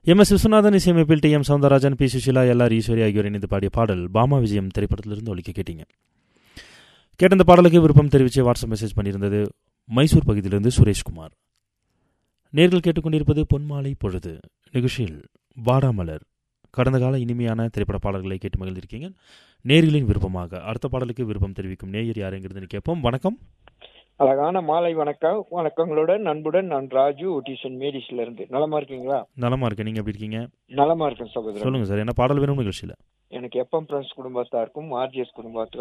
M S Viswanathan இசையமைப்பில் T M Soundararajan P Susheela LR Eswari ஆகியோர் இணைந்து பாடிய பாடல் பாமா விஜயம் திரைப்படத்திலிருந்து ஒழிக்க கேட்டீங்க கேட்ட இந்த பாடலுக்கு விருப்பம் தெரிவித்து வாட்ஸ்அப் மெசேஜ் பண்ணியிருந்தது மைசூர் பகுதியிலிருந்து சுரேஷ்குமார் நேர்கள் கேட்டுக்கொண்டிருப்பது பொன்மாலை பொழுது நிகழ்ச்சியில் வாடாமலர் கடந்த கால இனிமையான திரைப்பட பாடல்களை கேட்டு மகிழ்ந்திருக்கீங்க நேர்களின் விருப்பமாக அடுத்த பாடலுக்கு விருப்பம் தெரிவிக்கும் நேயர் யாருங்கிறது கேட்போம் வணக்கம் அழகான மாலை வணக்கம் வணக்கங்களுடன் நண்புடன் நான் ராஜு ஒட்டிசன் மேடிஸ்ல இருந்து நலமா இருக்கீங்களா நலமா இருக்கேன் நீங்க எப்படி இருக்கீங்க நலமா இருக்கேன் சகோதரன் சொல்லுங்க சார் என்ன பாடல் வேணும் நிகழ்ச்சியில எனக்கு எப்பம் ஃப்ரெண்ட்ஸ் குடும்பத்தாருக்கும் ஆர்ஜிஎஸ் குடும்பத்தாருக்கும்